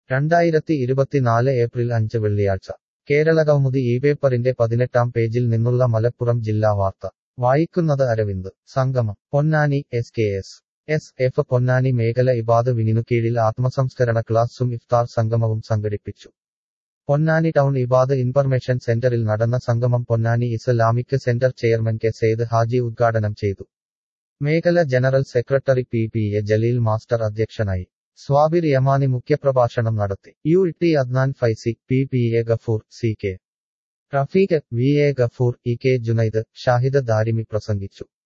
രണ്ടായിരത്തി ഇരുപത്തിനാല് ഏപ്രിൽ അഞ്ച് വെള്ളിയാഴ്ച കേരളകൗമുദി ഈ പേപ്പറിന്റെ പതിനെട്ടാം പേജിൽ നിന്നുള്ള മലപ്പുറം ജില്ലാ വാർത്ത വായിക്കുന്നത് അരവിന്ദ് സംഗമം Ponnani S K S S F Ponnani മേഖല ഇബാദ് വിനിനു കീഴിൽ ആത്മസംസ്കരണ ക്ലാസും ഇഫ്താർ സംഗമവും സംഘടിപ്പിച്ചു പൊന്നാനി ടൗൺ ഇബാദ് ഇൻഫർമേഷൻ സെന്ററിൽ നടന്ന സംഗമം Ponnani Islamic center chairman K Sayed Haji ഉദ്ഘാടനം ചെയ്തു മേഖല general secretary P P A Jaleel master അധ്യക്ഷനായി സ്വാബിർ യമാനി മുഖ്യപ്രഭാഷണം നടത്തി U T Adnan Faizi P P A Gafoor C K Rafeeq V A Gafoor E K Junaid Shahid Darimi പ്രസംഗിച്ചു